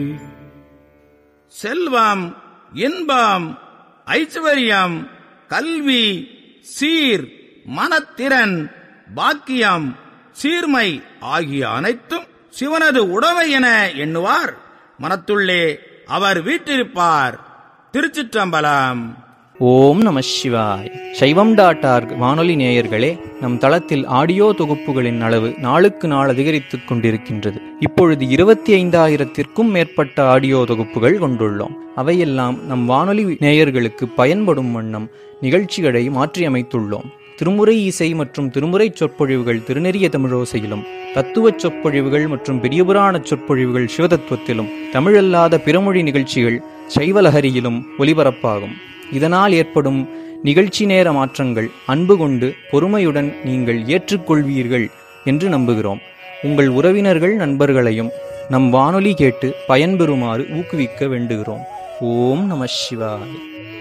செல்வம் இன்பம் ஐஸ்வர்யம் கல்வி சீர் மனத்திறன் பாக்கியம் சீர்மை ஆகிய அனைத்தும் சிவனது உடைமை என எண்ணுவார் மனத்துள்ளே அவர் வீற்றிருப்பார் திருச்சிற்றம்பலம் ஓம் நம சிவாய் சைவம் டாட் ஆர்க் வானொலி நேயர்களே நம் தளத்தில் ஆடியோ தொகுப்புகளின் அளவு நாளுக்கு நாள் அதிகரித்துக் கொண்டிருக்கின்றது இப்பொழுது இருபத்தி ஐந்தாயிரத்திற்கும் மேற்பட்ட ஆடியோ தொகுப்புகள் கொண்டுள்ளோம் அவையெல்லாம் நம் வானொலி நேயர்களுக்கு பயன்படும் வண்ணம் நிகழ்ச்சிகளை மாற்றியமைத்துள்ளோம் திருமுறை இசை மற்றும் திருமுறை சொற்பொழிவுகள் திருநெறிய தமிழோசையிலும் தத்துவச் சொற்பொழிவுகள் மற்றும் பெரியபுராண சொற்பொழிவுகள் சிவதத்துவத்திலும் தமிழல்லாத பிறமொழி நிகழ்ச்சிகள் சைவலஹரியிலும் ஒலிபரப்பாகும் இதனால் ஏற்படும் நிகழ்ச்சி நேர மாற்றங்கள் அன்பு கொண்டு பொறுமையுடன் நீங்கள் ஏற்றுக்கொள்வீர்கள் என்று நம்புகிறோம் உங்கள் உறவினர்கள் நண்பர்களையும் நம் வானொலி கேட்டு பயன்பெறுமாறு ஊக்குவிக்க வேண்டுகிறோம் ஓம் நம சிவாய்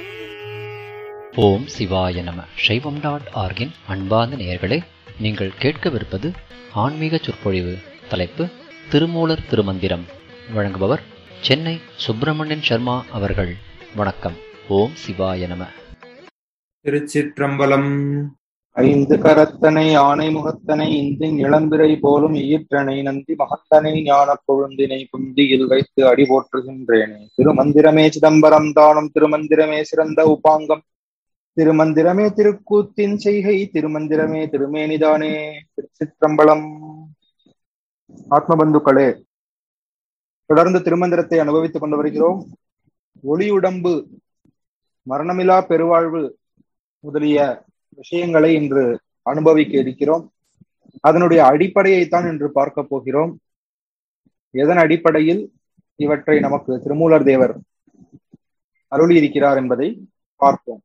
ஓம் சிவாய நம சைவம் டாட் ஆர்கின் அன்பார்ந்த நேயர்களே நீங்கள் கேட்கவிருப்பது ஆன்மீக சொற்பொழிவு தலைப்பு திருமூலர் திருமந்திரம் வழங்குபவர் சென்னை சுப்பிரமணியன் சர்மா அவர்கள் வணக்கம் ஓம் சிவாய நம திருச்சிற்றம்பலம் ஐந்து கரத்தனை ஆனை முகத்தனை இந்தின் இளம்பிறை போலும் ஈற்றனை நந்தி மகத்தனை ஞானக் கொழுந்தினை குந்தியில் வைத்து அடி போற்றுகின்றேனே திருமந்திரமே சிதம்பரம் தானும் திருமந்திரமே சிறந்த உபாங்கம் திருமந்திரமே திருக்கூத்தின் செய்கை திருமந்திரமே திருமேனிதானே திருச்சிற்றம்பலம் ஆத்மபந்துக்களே தொடர்ந்து திருமந்திரத்தை அனுபவித்துக் கொண்டு வருகிறோம் ஒளியுடம்பு மரணமிலா பெருவாழ்வு முதலிய விஷயங்களை இன்று அனுபவிக்க இருக்கிறோம் அதனுடைய அடிப்படையைத்தான் இன்று பார்க்க போகிறோம் எதன் அடிப்படையில் இவற்றை நமக்கு திருமூலர் தேவர் அருளியிருக்கிறார் என்பதை பார்ப்போம்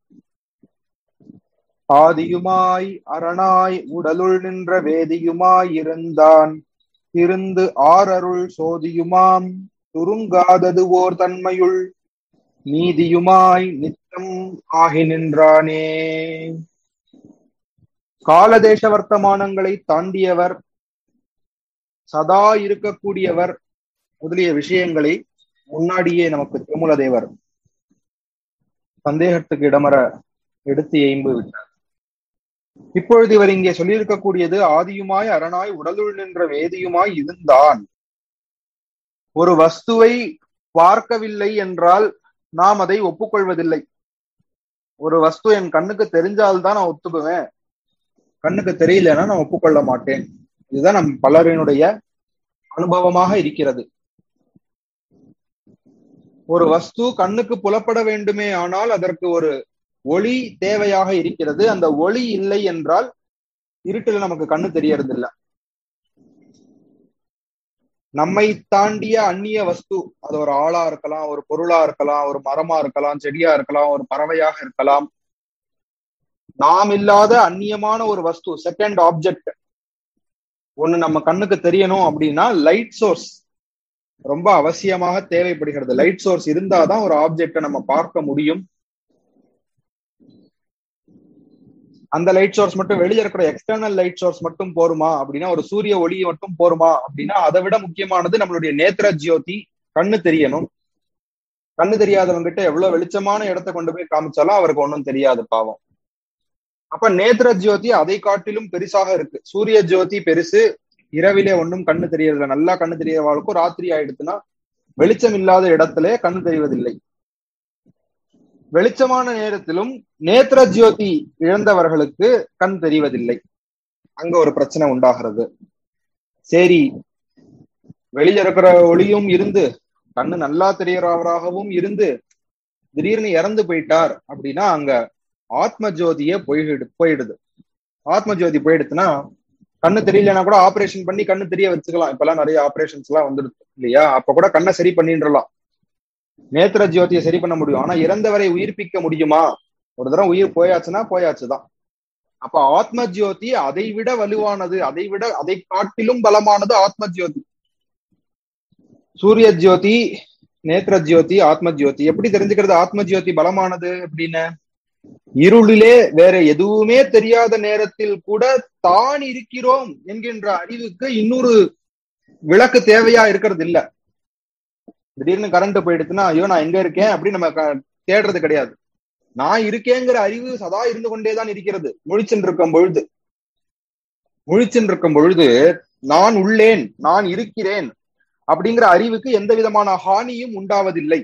ஆதியுமாய் அரணாய் உடலுள் நின்ற வேதியுமாய் இருந்தான் திருந்து ஆரருள் சோதியுமாம் துருங்காதது ஓர் தன்மையுள் நீதியுமாய் நித்தம் ஆகி நின்றானே காலதேச வர்த்தமானங்களை தாண்டியவர் சதா இருக்கக்கூடியவர் முதலிய விஷயங்களை முன்னாடியே நமக்கு திருமூலதேவர் சந்தேகத்துக்கு இடமர எடுத்து எய்ம்பு விட்டார் இப்பொழுது இவர் இங்கே சொல்லியிருக்கக்கூடியது ஆதியுமாய் அரணாய் உடலுள் நின்ற வேதியுமாய் இருந்தான் ஒரு வஸ்துவை பார்க்கவில்லை என்றால் நாம் அதை ஒப்புக்கொள்வதில்லை ஒரு வஸ்து என் கண்ணுக்கு தெரிஞ்சால்தான் நான் ஒத்துக்குவேன் கண்ணுக்கு தெரியலன்னா நான் ஒப்புக்கொள்ள மாட்டேன் இதுதான் நம் பலரினுடைய அனுபவமாக இருக்கிறது ஒரு வஸ்து கண்ணுக்கு புலப்பட வேண்டுமே ஆனால் அதற்கு ஒரு ஒளி தேவையாக இருக்கிறது அந்த ஒளி இல்லை என்றால் இருட்டில் நமக்கு கண்ணு தெரியறது இல்ல நம்மை தாண்டிய அந்நிய வஸ்து அது ஒரு ஆளா இருக்கலாம் ஒரு பொருளா இருக்கலாம் ஒரு மரமா இருக்கலாம் செடியா இருக்கலாம் ஒரு பறவையாக இருக்கலாம் நாம் இல்லாத அந்நியமான ஒரு வஸ்து செகண்ட் ஆப்ஜெக்ட் ஒண்ணு நம்ம கண்ணுக்கு தெரியணும் அப்படின்னா லைட் சோர்ஸ் ரொம்ப அவசியமாக தேவைப்படுகிறது லைட் சோர்ஸ் இருந்தாதான் ஒரு ஆப்ஜெக்டை நம்ம பார்க்க முடியும் அந்த லைட் சோர்ஸ் மட்டும் வெளியே இருக்கிற எக்ஸ்டர்னல் லைட் சோர்ஸ் மட்டும் போருமா அப்படின்னா ஒரு சூரிய ஒளி மட்டும் போருமா அப்படின்னா அதை விட முக்கியமானது நம்மளுடைய நேத்திர ஜியோதி கண்ணு தெரியணும் கண்ணு தெரியாதவங்க கிட்ட எவ்வளவு வெளிச்சமான இடத்த கொண்டு போய் காமிச்சாலும் அவருக்கு ஒன்றும் தெரியாது பாவம் அப்ப நேத்திர ஜியோதி அதை காட்டிலும் பெருசாக இருக்கு சூரிய ஜோதி பெருசு இரவிலே ஒன்றும் கண்ணு தெரியறதில்ல நல்லா கண்ணு தெரியறவாளுக்கும் ராத்திரி ஆயிடுச்சுன்னா வெளிச்சம் இல்லாத இடத்துல கண்ணு தெரிவதில்லை வெளிச்சமான நேரத்திலும் நேத்திர ஜோதி இழந்தவர்களுக்கு கண் தெரிவதில்லை அங்க ஒரு பிரச்சனை உண்டாகிறது சரி வெளியில இருக்கிற ஒளியும் இருந்து கண்ணு நல்லா தெரியறவராகவும் இருந்து திடீர்னு இறந்து போயிட்டார் அப்படின்னா அங்க ஆத்ம ஜோதிய போயிடு போயிடுது ஆத்ம ஜோதி போயிடுச்சுன்னா கண்ணு தெரியலன்னா கூட ஆபரேஷன் பண்ணி கண்ணு தெரிய வச்சுக்கலாம் இப்பெல்லாம் நிறைய ஆபரேஷன்ஸ் எல்லாம் வந்துடுது இல்லையா அப்ப கூட கண்ணை சரி பண்ணின்றலாம் நேத்திர ஜோதியை சரி பண்ண முடியும் ஆனா இறந்தவரை உயிர்ப்பிக்க முடியுமா ஒரு தடவை உயிர் போயாச்சுன்னா போயாச்சுதான் அப்ப ஆத்ம ஜோதி அதை விட வலுவானது அதை விட அதை காட்டிலும் பலமானது ஆத்ம ஜோதி சூரிய ஜோதி நேத்திர ஜோதி ஆத்ம ஜோதி எப்படி தெரிஞ்சுக்கிறது ஆத்ம ஜோதி பலமானது அப்படின்னு இருளிலே வேற எதுவுமே தெரியாத நேரத்தில் கூட தான் இருக்கிறோம் என்கின்ற அறிவுக்கு இன்னொரு விளக்கு தேவையா இருக்கிறது இல்ல திடீர்னு கரண்ட் போயிடுச்சுன்னா ஐயோ நான் எங்க இருக்கேன் அப்படின்னு நம்ம க- தேடுறது கிடையாது நான் இருக்கேங்கிற அறிவு சதா இருந்து கொண்டேதான் இருக்கிறது முழிச்சுட்டு இருக்கும் பொழுது முழிச்சுட்டு இருக்கும் பொழுது நான் உள்ளேன் நான் இருக்கிறேன் அப்படிங்கிற அறிவுக்கு எந்த விதமான ஹானியும் உண்டாவதில்லை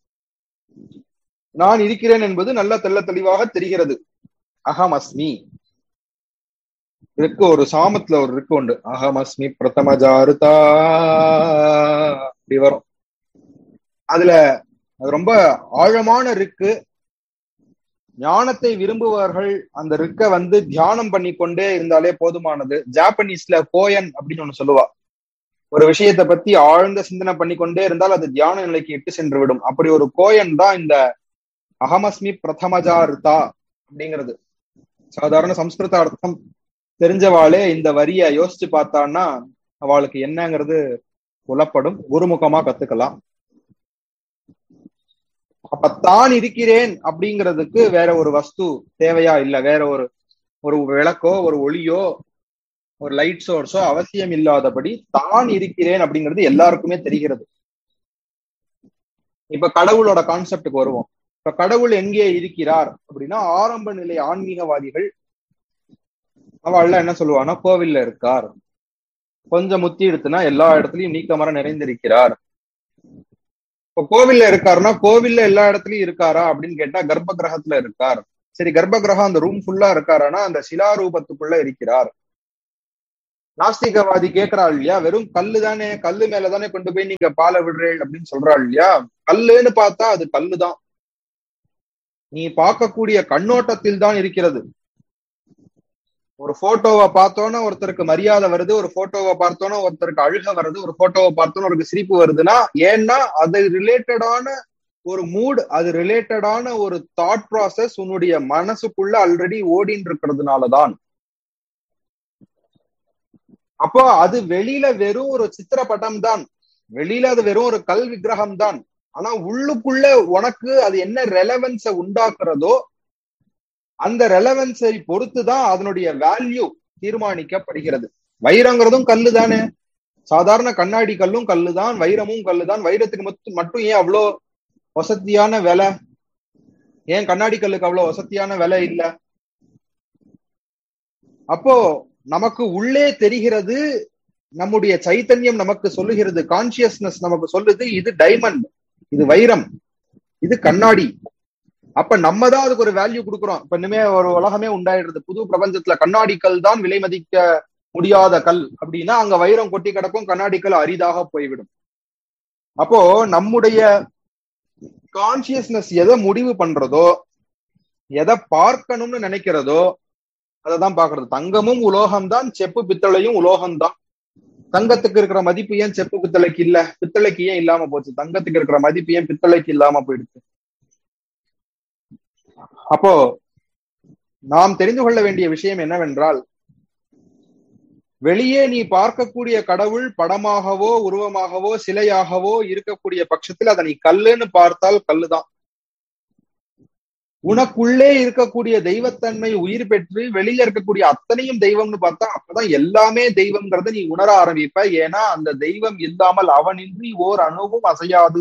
நான் இருக்கிறேன் என்பது நல்ல தெள்ள தெளிவாக தெரிகிறது அகம் அஸ்மி இருக்கு ஒரு சாமத்துல ஒரு இருக்கு உண்டு அகம் அஸ்மி பிரதம ஜாருதா அப்படி வரும் அதுல அது ரொம்ப ஆழமான இருக்கு ஞானத்தை விரும்புபவர்கள் அந்த ரிக்க வந்து தியானம் பண்ணி கொண்டே இருந்தாலே போதுமானது ஜாப்பனீஸ்ல கோயன் அப்படின்னு ஒண்ணு சொல்லுவா ஒரு விஷயத்தை பத்தி ஆழ்ந்த சிந்தனை பண்ணி கொண்டே இருந்தால் அது தியான நிலைக்கு இட்டு சென்று விடும் அப்படி ஒரு கோயன் தான் இந்த அகமஸ்மி பிரதமஜார்த்தா அப்படிங்கிறது சாதாரண சம்ஸ்கிருத அர்த்தம் தெரிஞ்சவாளே இந்த வரிய யோசிச்சு பார்த்தான்னா அவளுக்கு என்னங்கிறது புலப்படும் குருமுகமா கத்துக்கலாம் அப்ப தான் இருக்கிறேன் அப்படிங்கிறதுக்கு வேற ஒரு வஸ்து தேவையா இல்ல வேற ஒரு ஒரு விளக்கோ ஒரு ஒளியோ ஒரு லைட் சோர்ஸோ அவசியம் இல்லாதபடி தான் இருக்கிறேன் அப்படிங்கிறது எல்லாருக்குமே தெரிகிறது இப்ப கடவுளோட கான்செப்டுக்கு வருவோம் இப்ப கடவுள் எங்கே இருக்கிறார் அப்படின்னா ஆரம்ப நிலை ஆன்மீகவாதிகள் அவள்ல என்ன சொல்லுவானா கோவில்ல இருக்கார் கொஞ்சம் முத்தி எடுத்துனா எல்லா இடத்துலயும் நீக்கமர நிறைந்திருக்கிறார் இப்ப கோவில்ல இருக்காருன்னா கோவில்ல எல்லா இடத்துலயும் இருக்காரா அப்படின்னு கேட்டா கர்ப்ப கிரகத்துல இருக்கார் சரி கர்ப்ப கிரகம் அந்த ரூம் ஃபுல்லா இருக்காரானா அந்த சிலாரூபத்துக்குள்ள இருக்கிறார் நாஸ்திகவாதி கேக்குறாள் இல்லையா வெறும் கல்லு தானே கல்லு மேலதானே கொண்டு போய் நீங்க பாலை விடுறேள் அப்படின்னு சொல்றாள் இல்லையா கல்லுன்னு பார்த்தா அது கல்லுதான் நீ பார்க்கக்கூடிய கண்ணோட்டத்தில் தான் இருக்கிறது ஒரு போட்டோவை பார்த்தோன்னா ஒருத்தருக்கு மரியாதை வருது ஒரு போட்டோவை பார்த்தோன்னா ஒருத்தருக்கு அழுக வருது ஒரு போட்டோவை பார்த்தோன்னா ஒரு சிரிப்பு வருதுன்னா ஏன்னா அது ரிலேட்டடான ஒரு மூட் அது ரிலேட்டடான ஒரு தாட் ப்ராசஸ் உன்னுடைய மனசுக்குள்ள ஆல்ரெடி ஓடின்னு இருக்கிறதுனாலதான் அப்போ அது வெளியில வெறும் ஒரு சித்திரப்பட்டம் தான் வெளியில அது வெறும் ஒரு கல் விக்கிரகம் தான் ஆனா உள்ளுக்குள்ள உனக்கு அது என்ன ரெலவன்ஸ உண்டாக்குறதோ அந்த ரெலவன்ஸை பொறுத்து தான் அதனுடைய வேல்யூ தீர்மானிக்கப்படுகிறது வைரங்கிறதும் கல்லு தானே சாதாரண கண்ணாடி கல்லும் கல்லு தான் வைரமும் கல்லு தான் வைரத்துக்கு மட்டும் மட்டும் ஏன் அவ்வளோ வசதியான விலை ஏன் கண்ணாடி கல்லுக்கு அவ்வளவு வசதியான விலை இல்ல அப்போ நமக்கு உள்ளே தெரிகிறது நம்முடைய சைத்தன்யம் நமக்கு சொல்லுகிறது கான்சியஸ்னஸ் நமக்கு சொல்லுது இது டைமண்ட் இது வைரம் இது கண்ணாடி அப்ப நம்ம தான் அதுக்கு ஒரு வேல்யூ கொடுக்குறோம் இப்ப இனிமே ஒரு உலகமே உண்டாயிடுறது புது பிரபஞ்சத்துல கண்ணாடி கல் தான் விலை மதிக்க முடியாத கல் அப்படின்னா அங்க வைரம் கொட்டி கிடக்கும் கண்ணாடி கல் அரிதாக போய்விடும் அப்போ நம்முடைய கான்சியஸ்னஸ் எதை முடிவு பண்றதோ எதை பார்க்கணும்னு நினைக்கிறதோ அதை தான் பாக்குறது தங்கமும் உலோகம் தான் செப்பு பித்தளையும் உலோகம் தான் தங்கத்துக்கு இருக்கிற மதிப்பு ஏன் செப்பு பித்தளைக்கு இல்ல பித்தளைக்கு ஏன் இல்லாம போச்சு தங்கத்துக்கு இருக்கிற மதிப்பு ஏன் பித்தளைக்கு இல்லாம போயிடுச்சு அப்போ நாம் தெரிந்து கொள்ள வேண்டிய விஷயம் என்னவென்றால் வெளியே நீ பார்க்கக்கூடிய கடவுள் படமாகவோ உருவமாகவோ சிலையாகவோ இருக்கக்கூடிய பட்சத்தில் அதை நீ கல்லுன்னு பார்த்தால் கல்லுதான் உனக்குள்ளே இருக்கக்கூடிய தெய்வத்தன்மை உயிர் பெற்று வெளியில இருக்கக்கூடிய அத்தனையும் தெய்வம்னு பார்த்தா அப்பதான் எல்லாமே தெய்வம்ங்கிறத நீ உணர ஆரம்பிப்ப ஏன்னா அந்த தெய்வம் இல்லாமல் அவனின்றி ஓர் அணுவும் அசையாது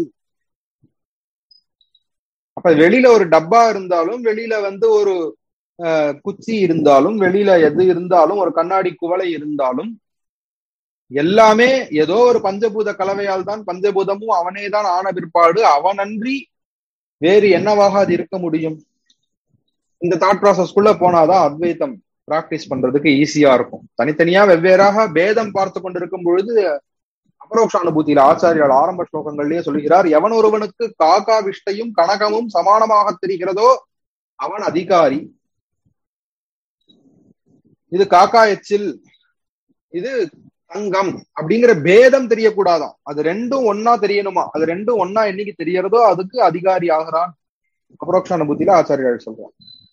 அப்ப வெளியில ஒரு டப்பா இருந்தாலும் வெளியில வந்து ஒரு குச்சி இருந்தாலும் வெளியில எது இருந்தாலும் ஒரு கண்ணாடி குவளை இருந்தாலும் எல்லாமே ஏதோ ஒரு பஞ்சபூத கலவையால் தான் பஞ்சபூதமும் அவனே தான் ஆன பிற்பாடு அவனன்றி வேறு என்னவாக அது இருக்க முடியும் இந்த தாட் ப்ராசஸ்க்குள்ள போனாதான் அத்வைத்தம் பிராக்டிஸ் பண்றதுக்கு ஈஸியா இருக்கும் தனித்தனியா வெவ்வேறாக பேதம் பார்த்து கொண்டிருக்கும் பொழுது அபரோக்ஷ அனுபூதியில ஆச்சாரியால் ஆரம்ப ஸ்லோகங்கள்லயே சொல்கிறார் எவன் ஒருவனுக்கு காக்கா விஷ்டையும் கனகமும் சமானமாக தெரிகிறதோ அவன் அதிகாரி இது காக்கா எச்சில் இது தங்கம் அப்படிங்கிற பேதம் தெரியக்கூடாதாம் அது ரெண்டும் ஒன்னா தெரியணுமா அது ரெண்டும் ஒன்னா என்னைக்கு தெரியறதோ அதுக்கு அதிகாரி ஆகிறான் அபரோக்ஷ அனுபூதியில ஆச்சாரியால் சொல்றான்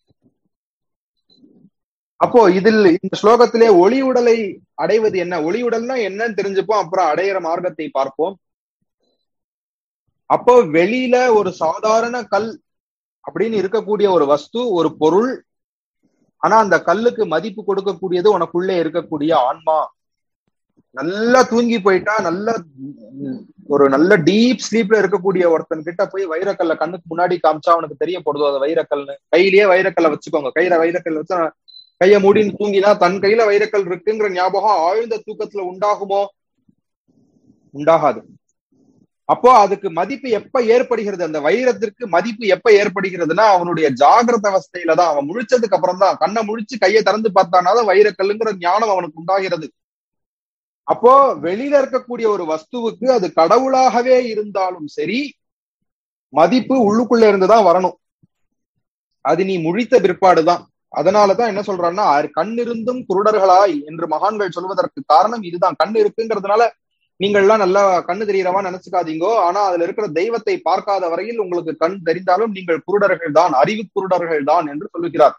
அப்போ இதில் இந்த ஸ்லோகத்திலே ஒளி உடலை அடைவது என்ன ஒளி உடல்னா என்னன்னு தெரிஞ்சுப்போம் அப்புறம் அடையிற மார்க்கத்தை பார்ப்போம் அப்போ வெளியில ஒரு சாதாரண கல் அப்படின்னு இருக்கக்கூடிய ஒரு வஸ்து ஒரு பொருள் ஆனா அந்த கல்லுக்கு மதிப்பு கொடுக்கக்கூடியது உனக்குள்ளே இருக்கக்கூடிய ஆன்மா நல்லா தூங்கி போயிட்டா நல்ல உம், ஒரு நல்ல டீப் ஸ்லீப்ல இருக்கக்கூடிய ஒருத்தன் கிட்ட போய் வைரக்கல்ல கண்ணுக்கு முன்னாடி காமிச்சா அவனுக்கு தெரிய போடுதோ அது வைரக்கல்னு கையிலேயே வைரக்கல்ல வச்சுக்கோங்க கையில வைரக்கல் வச்சு கைய மூடின்னு தூங்கினா தன் கையில வைரக்கல் இருக்குங்கிற ஞாபகம் ஆழ்ந்த தூக்கத்துல உண்டாகுமோ உண்டாகாது அப்போ அதுக்கு மதிப்பு எப்ப ஏற்படுகிறது அந்த வைரத்திற்கு மதிப்பு எப்ப ஏற்படுகிறதுனா அவனுடைய ஜாகிரத அவஸ்தையில தான் அவன் முழிச்சதுக்கு அப்புறம் தான் கண்ணை முழிச்சு கையை திறந்து பார்த்தானாதான் வைரக்கல்லுங்கிற ஞானம் அவனுக்கு உண்டாகிறது அப்போ வெளியில இருக்கக்கூடிய ஒரு வஸ்துவுக்கு அது கடவுளாகவே இருந்தாலும் சரி மதிப்பு உள்ளுக்குள்ள இருந்துதான் வரணும் அது நீ முழித்த பிற்பாடுதான் அதனாலதான் என்ன சொல்றான்னா கண் இருந்தும் குருடர்களாய் என்று மகான்கள் சொல்வதற்கு காரணம் இதுதான் கண் இருக்குங்கிறதுனால நீங்கள்லாம் நல்லா கண்ணு தெரியறவா நினைச்சுக்காதீங்கோ ஆனா அதுல இருக்கிற தெய்வத்தை பார்க்காத வரையில் உங்களுக்கு கண் தெரிந்தாலும் நீங்கள் குருடர்கள் தான் அறிவு குருடர்கள் தான் என்று சொல்லுகிறார்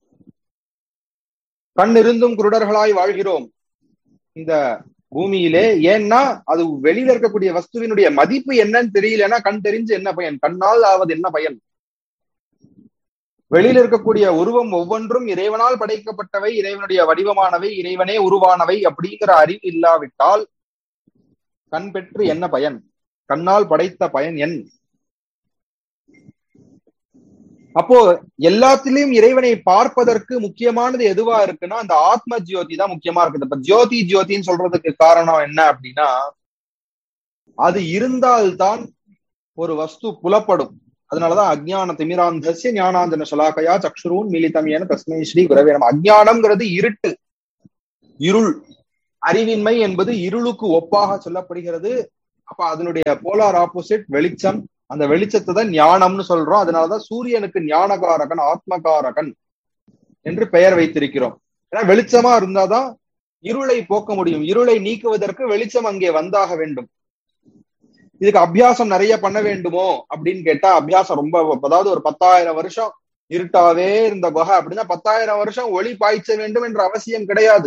கண் இருந்தும் குருடர்களாய் வாழ்கிறோம் இந்த பூமியிலே ஏன்னா அது வெளியில இருக்கக்கூடிய வஸ்துவினுடைய மதிப்பு என்னன்னு தெரியலன்னா கண் தெரிஞ்சு என்ன பயன் கண்ணால் ஆவது என்ன பயன் வெளியில இருக்கக்கூடிய உருவம் ஒவ்வொன்றும் இறைவனால் படைக்கப்பட்டவை இறைவனுடைய வடிவமானவை இறைவனே உருவானவை அப்படிங்கிற அறிவு இல்லாவிட்டால் கண் பெற்று என்ன பயன் கண்ணால் படைத்த பயன் என் அப்போ எல்லாத்திலையும் இறைவனை பார்ப்பதற்கு முக்கியமானது எதுவா இருக்குன்னா அந்த ஆத்ம ஜோதி தான் முக்கியமா இருக்குது இப்ப ஜோதி ஜோதின்னு சொல்றதுக்கு காரணம் என்ன அப்படின்னா அது இருந்தால்தான் ஒரு வஸ்து புலப்படும் அதனாலதான் அஜ்ஞான திமிராந்தசிய ஞானாந்தன சலாக்கையா சக்ஷுரூன் மிலிதம் என தஸ்மை ஸ்ரீ குரவே நம்ம அஜ்ஞானம்ங்கிறது இருட்டு இருள் அறிவின்மை என்பது இருளுக்கு ஒப்பாக சொல்லப்படுகிறது அப்ப அதனுடைய போலார் ஆப்போசிட் வெளிச்சம் அந்த வெளிச்சத்தை தான் ஞானம்னு சொல்றோம் அதனாலதான் சூரியனுக்கு ஞானகாரகன் ஆத்மகாரகன் என்று பெயர் வைத்திருக்கிறோம் ஏன்னா வெளிச்சமா இருந்தாதான் இருளை போக்க முடியும் இருளை நீக்குவதற்கு வெளிச்சம் அங்கே வந்தாக வேண்டும் இதுக்கு அபியாசம் நிறைய பண்ண வேண்டுமோ அப்படின்னு கேட்டா அபியாசம் ரொம்ப அதாவது ஒரு பத்தாயிரம் வருஷம் இருட்டாவே இருந்த குகை அப்படின்னா பத்தாயிரம் வருஷம் ஒளி பாய்ச்ச வேண்டும் என்ற அவசியம் கிடையாது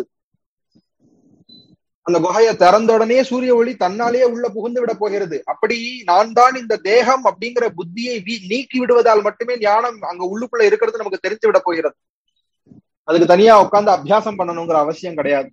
அந்த குகையை திறந்த உடனே சூரிய ஒளி தன்னாலேயே உள்ள புகுந்து விட போகிறது அப்படி நான் தான் இந்த தேகம் அப்படிங்கிற புத்தியை நீக்கி விடுவதால் மட்டுமே ஞானம் அங்க உள்ளுக்குள்ள இருக்கிறது நமக்கு தெரிஞ்சு விட போகிறது அதுக்கு தனியா உட்கார்ந்து அபியாசம் பண்ணணுங்கிற அவசியம் கிடையாது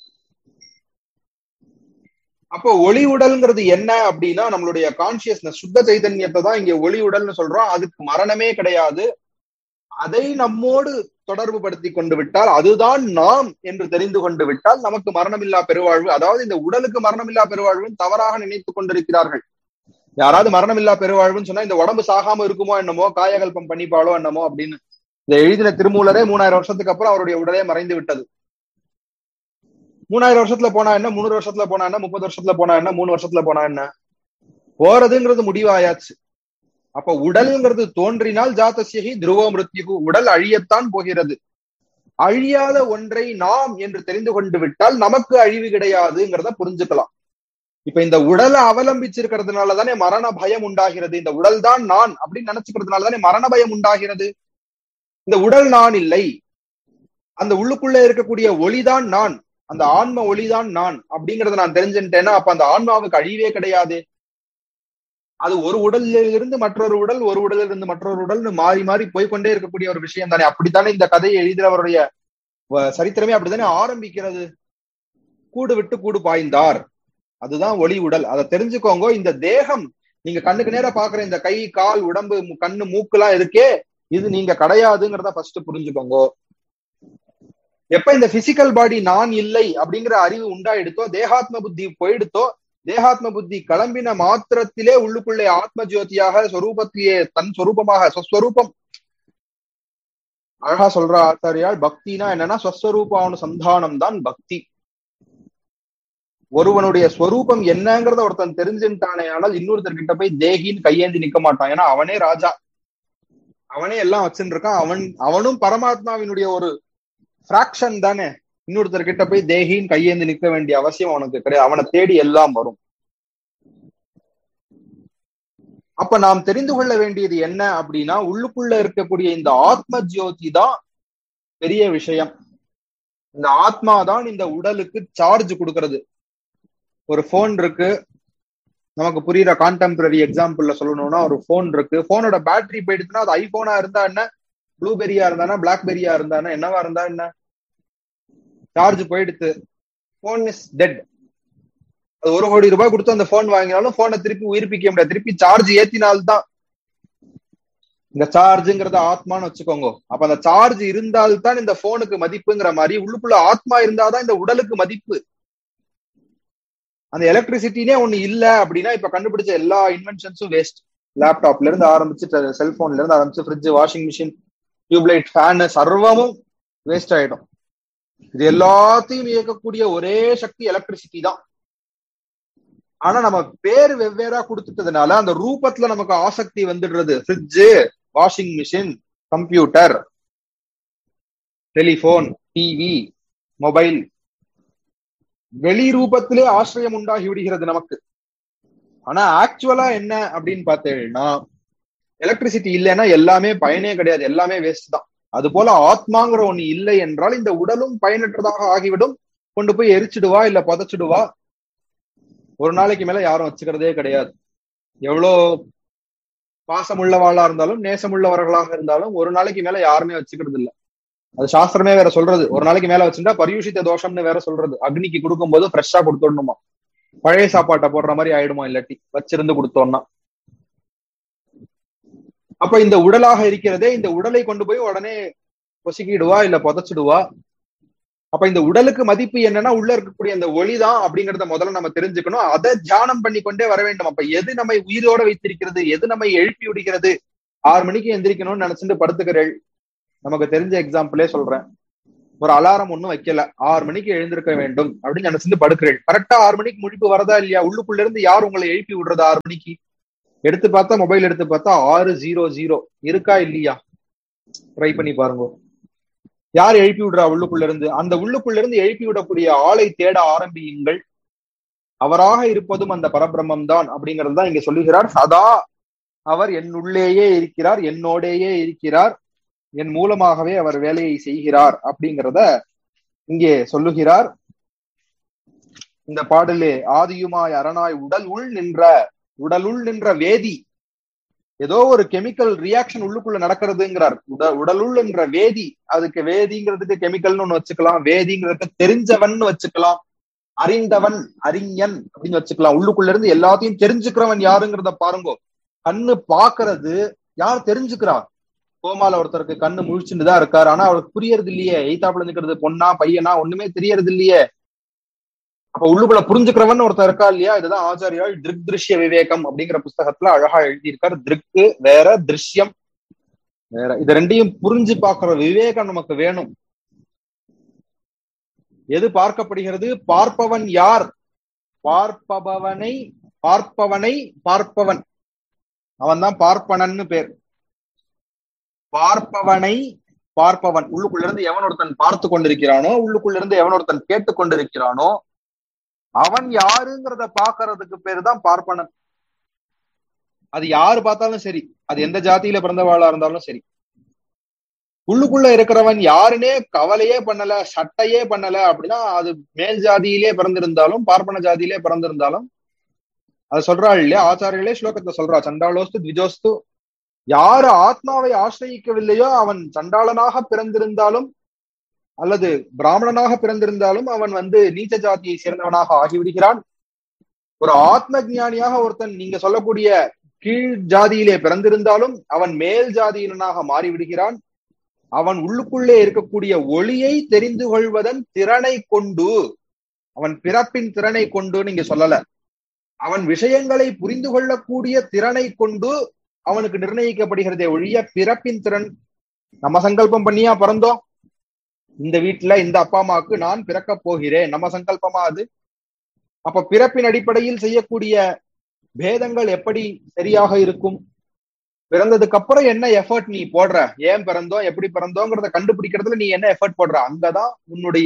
அப்போ ஒளி உடல்ங்கிறது என்ன அப்படின்னா நம்மளுடைய கான்சியஸ்னஸ் சுத்த சைதன்யத்தை தான் இங்க ஒளி உடல்னு சொல்றோம் அதுக்கு மரணமே கிடையாது அதை நம்மோடு தொடர்பு படுத்தி கொண்டு விட்டால் அதுதான் நாம் என்று தெரிந்து கொண்டு விட்டால் நமக்கு மரணமில்லா பெருவாழ்வு அதாவது இந்த உடலுக்கு மரணமில்லா பெருவாழ்வுன்னு தவறாக நினைத்துக் கொண்டிருக்கிறார்கள் யாராவது மரணமில்லா பெருவாழ்வுன்னு சொன்னா இந்த உடம்பு சாகாம இருக்குமோ என்னமோ காயகல்பம் பண்ணிப்பாளோ என்னமோ அப்படின்னு இந்த எழுதின திருமூலரே மூணாயிரம் வருஷத்துக்கு அப்புறம் அவருடைய உடலே மறைந்து விட்டது மூணாயிரம் வருஷத்துல போனா என்ன மூணு வருஷத்துல போனா என்ன முப்பது வருஷத்துல போனா என்ன மூணு வருஷத்துல போனா என்ன போறதுங்கிறது முடிவாயாச்சு அப்ப உடல்ங்கிறது தோன்றினால் ஜாத்தசியகி துருவ மிருத்யுகு உடல் அழியத்தான் போகிறது அழியாத ஒன்றை நாம் என்று தெரிந்து கொண்டு விட்டால் நமக்கு அழிவு கிடையாதுங்கிறத புரிஞ்சுக்கலாம் இப்ப இந்த உடலை அவலம்பிச்சிருக்கிறதுனால தானே மரண பயம் உண்டாகிறது இந்த உடல் தான் நான் அப்படின்னு நினைச்சுக்கிறதுனால தானே மரண பயம் உண்டாகிறது இந்த உடல் நான் இல்லை அந்த உள்ளுக்குள்ள இருக்கக்கூடிய ஒளிதான் நான் அந்த ஆன்ம ஒளிதான் நான் அப்படிங்கறத நான் தெரிஞ்சுட்டேன்னா அப்ப அந்த ஆன்மாவுக்கு அழிவே கிடையாது அது ஒரு உடலில் இருந்து மற்றொரு உடல் ஒரு உடலில் இருந்து மற்றொரு உடல்னு மாறி மாறி போய்கொண்டே இருக்கக்கூடிய ஒரு விஷயம் தானே அப்படித்தானே இந்த கதையை எழுதினவருடைய சரித்திரமே அப்படித்தானே ஆரம்பிக்கிறது கூடு விட்டு கூடு பாய்ந்தார் அதுதான் ஒளி உடல் அதை தெரிஞ்சுக்கோங்க இந்த தேகம் நீங்க கண்ணுக்கு நேரம் பாக்குற இந்த கை கால் உடம்பு கண்ணு மூக்குலாம் இருக்கே இது நீங்க கிடையாதுங்கிறத ஃபர்ஸ்ட் புரிஞ்சுக்கோங்க எப்ப இந்த பிசிக்கல் பாடி நான் இல்லை அப்படிங்கிற அறிவு உண்டாயிடுத்தோ தேகாத்ம புத்தி போயிடுத்தோ தேகாத்ம புத்தி கிளம்பின மாத்திரத்திலே உள்ளுக்குள்ளே ஆத்ம ஜோதியாக சொரூபத்திலே தன் சொரூபமாக ஸ்வஸ்வரூபம் அழகா சொல்ற ஆச்சாரியால் பக்தினா என்னன்னா ஸ்வஸ்வரூபானு சந்தானம் தான் பக்தி ஒருவனுடைய ஸ்வரூபம் என்னங்கிறத ஒருத்தன் தெரிஞ்சுட்டானே ஆனால் இன்னொருத்தர் கிட்ட போய் தேகின்னு கையேந்தி நிக்க மாட்டான் ஏன்னா அவனே ராஜா அவனே எல்லாம் வச்சுட்டு இருக்கான் அவன் அவனும் பரமாத்மாவினுடைய ஒரு பிராக்ஷன் தானே இன்னொருத்தர் கிட்ட போய் தேகின்னு கையேந்து நிற்க வேண்டிய அவசியம் அவனுக்கு கிடையாது அவனை தேடி எல்லாம் வரும் அப்ப நாம் தெரிந்து கொள்ள வேண்டியது என்ன அப்படின்னா உள்ளுக்குள்ள இருக்கக்கூடிய இந்த ஆத்ம ஜோதி தான் பெரிய விஷயம் இந்த ஆத்மா தான் இந்த உடலுக்கு சார்ஜ் கொடுக்கறது ஒரு போன் இருக்கு நமக்கு புரியுற கான்டெம்பரரி எக்ஸாம்பிள்ல சொல்லணும்னா ஒரு போன் இருக்கு போனோட பேட்டரி போயிடுச்சுன்னா அது ஐபோனா இருந்தா என்ன ப்ளூபெரியா இருந்தானா பிளாக்பெரியா இருந்தானா என்னவா இருந்தா என்ன சார்ஜ் போயிடுத்து போன் இஸ் டெட் அது ஒரு கோடி ரூபாய் கொடுத்து அந்த போன் வாங்கினாலும் போனை திருப்பி உயிர்ப்பிக்க முடியாது திருப்பி சார்ஜ் ஏத்தினால்தான் இந்த சார்ஜுங்கிறத ஆத்மான்னு வச்சுக்கோங்க அப்ப அந்த சார்ஜ் இருந்தால்தான் இந்த போனுக்கு மதிப்புங்கிற மாதிரி உள்ளுக்குள்ள ஆத்மா இருந்தாதான் இந்த உடலுக்கு மதிப்பு அந்த எலக்ட்ரிசிட்டினே ஒண்ணு இல்ல அப்படின்னா இப்ப கண்டுபிடிச்ச எல்லா இன்வென்ஷன்ஸும் வேஸ்ட் லேப்டாப்ல இருந்து ஆரம்பிச்சு செல்போன்ல இருந்து ஆரம்பிச்சு fridge washing machine tubelight fan சர்வமும் வேஸ்ட் ஆயிடும் இது எல்லாத்தையும் இயக்கக்கூடிய ஒரே சக்தி எலக்ட்ரிசிட்டி தான் ஆனா நம்ம பேர் வெவ்வேறா கொடுத்துட்டதுனால அந்த ரூபத்துல நமக்கு ஆசக்தி வந்துடுறது fridge washing machine computer telephone TV mobile வெளி ரூபத்திலே ஆசிரியம் உண்டாகி விடுகிறது நமக்கு ஆனா ஆக்சுவலா என்ன அப்படின்னு பார்த்தேன்னா எலக்ட்ரிசிட்டி இல்லைன்னா எல்லாமே பயனே கிடையாது எல்லாமே வேஸ்ட் தான் அது போல ஆத்மாங்கிற ஒண்ணு இல்லை என்றால் இந்த உடலும் பயனற்றதாக ஆகிவிடும் கொண்டு போய் எரிச்சிடுவா இல்ல புதைச்சிடுவா ஒரு நாளைக்கு மேல யாரும் வச்சுக்கிறதே கிடையாது எவ்வளோ பாசமுள்ளவாளா இருந்தாலும் நேசமுள்ளவர்களாக இருந்தாலும் ஒரு நாளைக்கு மேல யாருமே வச்சுக்கிறது இல்ல அது சாஸ்திரமே வேற சொல்றது ஒரு நாளைக்கு மேல வச்சுட்டா பரியூஷித்த தோஷம்னு வேற சொல்றது அக்னிக்கு கொடுக்கும் போது ஃப்ரெஷ்ஷா கொடுத்துடணுமா பழைய சாப்பாட்டை போடுற மாதிரி ஆயிடுமா இல்லாட்டி வச்சிருந்து கொடுத்தோம்னா அப்ப இந்த உடலாக இருக்கிறதே இந்த உடலை கொண்டு போய் உடனே பொசுக்கிடுவா இல்ல புதைச்சிடுவா அப்ப இந்த உடலுக்கு மதிப்பு என்னன்னா உள்ள இருக்கக்கூடிய அந்த ஒளிதான் அப்படிங்கறத முதல்ல நம்ம தெரிஞ்சுக்கணும் அதை தியானம் பண்ணி கொண்டே வர வேண்டும் அப்ப எது நம்மை உயிரோட வைத்திருக்கிறது எது நம்மை எழுப்பி விடுகிறது ஆறு மணிக்கு எந்திரிக்கணும்னு நினைச்சிட்டு படுத்துக்கிறேள் நமக்கு தெரிஞ்ச எக்ஸாம்பிளே சொல்றேன் ஒரு அலாரம் ஒண்ணும் வைக்கல ஆறு மணிக்கு எழுந்திருக்க வேண்டும் அப்படின்னு நினைச்சிட்டு படுக்கிறேள் கரெக்டா ஆறு மணிக்கு முழிப்பு வரதா இல்லையா உள்ளுக்குள்ள இருந்து யார் உங்களை எழுப்பி விடுறது ஆறு மணிக்கு எடுத்து பார்த்தா மொபைல் எடுத்து பார்த்தா ஆறு ஜீரோ ஜீரோ இருக்கா இல்லையா ட்ரை பண்ணி பாருங்க யார் எழுப்பி விடுறா உள்ளுக்குள்ள இருந்து அந்த உள்ளுக்குள்ள இருந்து எழுப்பி விடக்கூடிய ஆளை தேட ஆரம்பியுங்கள் அவராக இருப்பதும் அந்த பரபிரம்மம் தான் அப்படிங்கிறது தான் இங்க சொல்லுகிறார் சதா அவர் என் உள்ளேயே இருக்கிறார் என்னோடேயே இருக்கிறார் என் மூலமாகவே அவர் வேலையை செய்கிறார் அப்படிங்கிறத இங்கே சொல்லுகிறார் இந்த பாடலே ஆதியுமாய் அரணாய் உடல் உள் நின்ற உடலுள் நின்ற வேதி ஏதோ ஒரு கெமிக்கல் ரியாக்ஷன் உள்ளுக்குள்ள நடக்கிறதுங்கிறார் உட உடலுள் என்ற வேதி அதுக்கு வேதிங்கிறதுக்கு கெமிக்கல்னு ஒண்ணு வச்சுக்கலாம் வேதிங்கிறதுக்கு தெரிஞ்சவன் வச்சுக்கலாம் அறிந்தவன் அறிஞன் அப்படின்னு வச்சுக்கலாம் உள்ளுக்குள்ள இருந்து எல்லாத்தையும் தெரிஞ்சுக்கிறவன் யாருங்கிறத பாருங்க கண்ணு பாக்குறது யார் தெரிஞ்சுக்கிறார் கோமால ஒருத்தருக்கு கண்ணு முழிச்சுட்டு தான் இருக்காரு ஆனா அவருக்கு புரியறது இல்லையே எய்தாப்புல இருக்கிறது பொண்ணா பையனா ஒண்ணுமே தெரியறது இல்லையே அப்ப உள்ளுக்குள்ள புரிஞ்சுக்கிறவன் ஒருத்தர் இருக்கா இல்லையா இதுதான் ஆச்சாரியால் திருக் திருஷ்ய விவேகம் அப்படிங்கிற புஸ்தகத்துல அழகா எழுதியிருக்காரு திருக்கு வேற திருஷ்யம் வேற இது ரெண்டையும் புரிஞ்சு பாக்குற விவேகம் நமக்கு வேணும் எது பார்க்கப்படுகிறது பார்ப்பவன் யார் பார்ப்பவனை பார்ப்பவனை பார்ப்பவன் அவன் தான் பார்ப்பனன்னு பேர் பார்ப்பவனை பார்ப்பவன் உள்ளுக்குள்ள இருந்து எவன் ஒருத்தன் பார்த்து கொண்டிருக்கிறானோ உள்ளுக்குள்ள இருந்து எவன் ஒருத்தன் கேட்டு கொண்டிருக்கிறானோ அவன் யாருங்கிறத பாக்குறதுக்கு பேரு தான் பார்ப்பனன் அது யாரு பார்த்தாலும் சரி அது எந்த ஜாதியில பிறந்தவாளா இருந்தாலும் சரி உள்ளுக்குள்ள இருக்கிறவன் யாருன்னே கவலையே பண்ணல சட்டையே பண்ணல அப்படின்னா அது மேல் ஜாதியிலே பிறந்திருந்தாலும் பார்ப்பன ஜாதியிலே பிறந்திருந்தாலும் அது சொல்றாள் இல்லையா ஆச்சாரியர்களே ஸ்லோகத்தை சொல்றா சண்டாலோஸ்து த்விஜோஸ்து யாரு ஆத்மாவை ஆசிரயிக்கவில்லையோ அவன் சண்டாளனாக பிறந்திருந்தாலும் அல்லது பிராமணனாக பிறந்திருந்தாலும் அவன் வந்து நீச்ச ஜாதியை சேர்ந்தவனாக ஆகிவிடுகிறான் ஒரு ஆத்ம ஜானியாக ஒருத்தன் நீங்க சொல்லக்கூடிய கீழ் ஜாதியிலே பிறந்திருந்தாலும் அவன் மேல் ஜாதியினனாக மாறிவிடுகிறான் அவன் உள்ளுக்குள்ளே இருக்கக்கூடிய ஒளியை தெரிந்து கொள்வதன் திறனை கொண்டு அவன் பிறப்பின் திறனை கொண்டு நீங்க சொல்லல அவன் விஷயங்களை புரிந்து கொள்ளக்கூடிய திறனை கொண்டு அவனுக்கு நிர்ணயிக்கப்படுகிறதே ஒழிய பிறப்பின் திறன் நம்ம சங்கல்பம் பண்ணியா பிறந்தோம் இந்த வீட்டுல இந்த அப்பா அம்மாவுக்கு நான் பிறக்க போகிறேன் நம்ம சங்கல்பமா அது அப்ப பிறப்பின் அடிப்படையில் செய்யக்கூடிய பேதங்கள் எப்படி சரியாக இருக்கும் பிறந்ததுக்கு அப்புறம் என்ன எஃபர்ட் நீ போடுற ஏன் பிறந்தோம் எப்படி பிறந்தோங்கிறத கண்டுபிடிக்கிறதுல நீ என்ன எஃபர்ட் போடுற அங்கதான் உன்னுடைய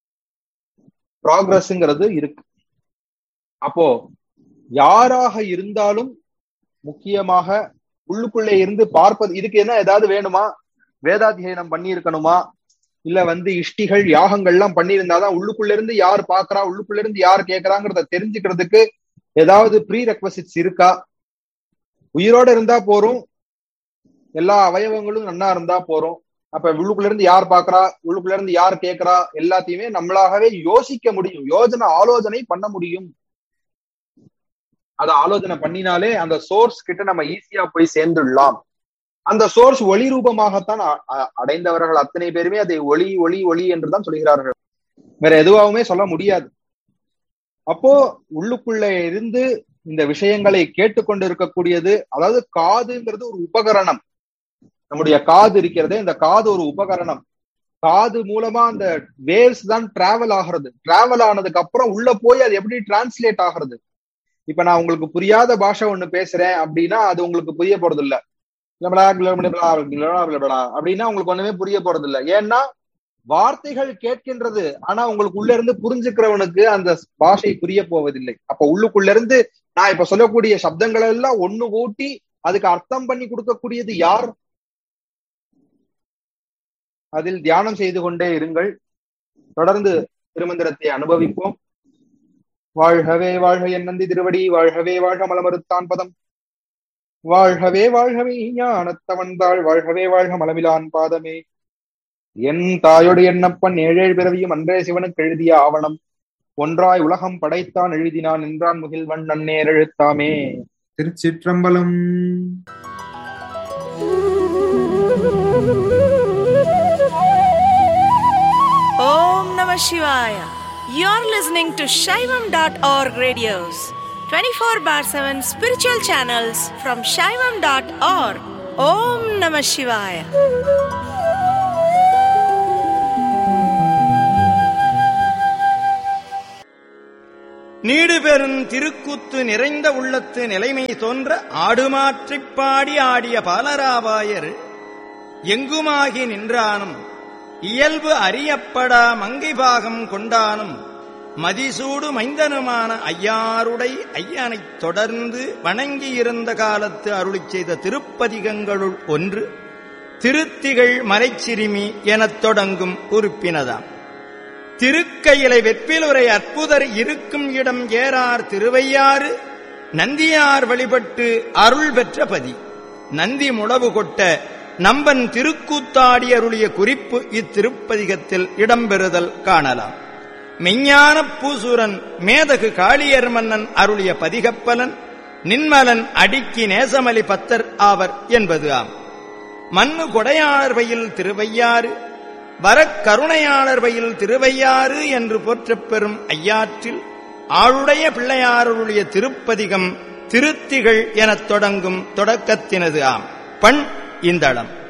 ப்ராக்ரஸ்ங்கிறது இருக்கு அப்போ யாராக இருந்தாலும் முக்கியமாக உள்ளுக்குள்ளே இருந்து பார்ப்பது இதுக்கு என்ன ஏதாவது வேணுமா வேதாத்தியனம் பண்ணி இருக்கணுமா இல்ல வந்து இஷ்டிகள் யாகங்கள்லாம் பண்ணியிருந்தாதான் உள்ளுக்குள்ள இருந்து யார் பாக்குறா உள்ளுக்குள்ள இருந்து யார் கேட்கறாங்கிறத தெரிஞ்சுக்கிறதுக்கு ஏதாவது ப்ரீ ரெக்வசிட்ஸ் இருக்கா உயிரோட இருந்தா போறோம் எல்லா அவயவங்களும் நன்னா இருந்தா போறோம் அப்ப உள்ளுக்குள்ள இருந்து யார் பாக்குறா உள்ளுக்குள்ள இருந்து யார் கேட்கறா எல்லாத்தையுமே நம்மளாகவே யோசிக்க முடியும் யோஜனை ஆலோசனை பண்ண முடியும் அதை ஆலோசனை பண்ணினாலே அந்த சோர்ஸ் கிட்ட நம்ம ஈஸியா போய் சேர்ந்துடலாம் அந்த சோர்ஸ் ஒளி ரூபமாகத்தான் அ- அ- அடைந்தவர்கள் அத்தனை பேருமே அதை ஒளி ஒளி ஒளி என்றுதான் சொல்கிறார்கள் வேற எதுவாகவுமே சொல்ல முடியாது அப்போ உள்ளுக்குள்ள இருந்து இந்த விஷயங்களை கேட்டுக்கொண்டு இருக்கக்கூடியது அதாவது காதுங்கிறது ஒரு உபகரணம் நம்முடைய காது இருக்கிறதே இந்த காது ஒரு உபகரணம் காது மூலமா அந்த வேவ்ஸ் தான் டிராவல் ஆகிறது டிராவல் ஆனதுக்கு அப்புறம் உள்ள போய் அது எப்படி டிரான்ஸ்லேட் ஆகிறது இப்ப நான் உங்களுக்கு புரியாத பாஷை ஒண்ணு பேசுறேன் அப்படின்னா அது உங்களுக்கு புரிய போறது இல்ல லபடா, லபடா, லபடா, லபடா அப்படின்னா உங்களுக்கு ஒண்ணுமே புரிய போறது இல்ல ஏன்னா வார்த்தைகள் கேட்கின்றது ஆனா உங்களுக்கு உள்ள இருந்து புரிஞ்சுக்கிறவனுக்கு அந்த பாஷை புரிய போவதில்லை அப்ப உள்ளுக்குள்ள இருந்து நான் இப்ப சொல்லக்கூடிய சப்தங்கள் எல்லாம் ஒண்ணு கூட்டி அதுக்கு அர்த்தம் பண்ணி கொடுக்கக்கூடியது யார் அதில் தியானம் செய்து கொண்டே இருங்கள் தொடர்ந்து திருமந்திரத்தை அனுபவிப்போம் வாழ்கவே வாழ்க என் நந்தி திருவடி வாழ்கவே வாழ்க மலமறுத்தான் பதம் வாழ்கவே வாழ்கவே ஞானத்தவன் தாள் வாழ்கவே வாழ்க மலமிலான் பாதமே என் தாயோடு என்னப்பன் ஏழேழு பிறவியும் அன்றே சிவனுக்கு எழுதிய ஆவணம் ஒன்றாய் உலகம் படைத்தான் எழுதினான் நின்றான் முகில்வன் நன்னேர் எழுத்தாமே திருச்சிற்றம்பலம் Om Namah Shivaya. You're listening to Shaivam.org radios, 24 bar 7 spiritual channels from Shaivam.org. Om Namah Shivaya. நீடுபெறும் திருக்கூத்து நிறைந்த உள்ளத்து நிலைமை தோன்ற ஆடுமாற்றிப் பாடி ஆடிய பாலராவாயர் எங்குமாகி நின்றானும் இயல்பு அறியப்படா மங்கை பாகம் கொண்டானும் மதிசூடு மைந்தனுமான ஐயாருடை ஐயனைத் தொடர்ந்து வணங்கியிருந்த காலத்து அருளிச் செய்த திருப்பதிகங்களுள் ஒன்று திருத்திகள் மலைச்சிறுமி எனத் தொடங்கும் உறுப்பினதாம் திருக்கையிலை வெப்பிலுரை அற்புதர் இருக்கும் இடம் ஏறார் திருவையாறு நந்தியார் வழிபட்டு அருள் பெற்ற பதி நந்தி முழவு கொட்ட நம்பன் திருக்கூத்தாடி அருளிய குறிப்பு இத்திருப்பதிகத்தில் இடம்பெறுதல் காணலாம் மெஞ்ஞான பூசூரன் மேதகு காளியர் மன்னன் அருளிய பதிகப்பலன் நின்மலன் அடிக்கி நேசமலி பத்தர் ஆவர் என்பது ஆம் மண்ணு கொடையாளர் வயில் திருவையாறு வரக் கருணையாளர் வயில் திருவையாறு என்று போற்றப் பெறும் ஐயாற்றில் ஆளுடைய பிள்ளையாருடைய திருப்பதிகம் திருத்திகள் எனத் தொடங்கும் தொடக்கத்தினது ஆம் பண் இந்தளம்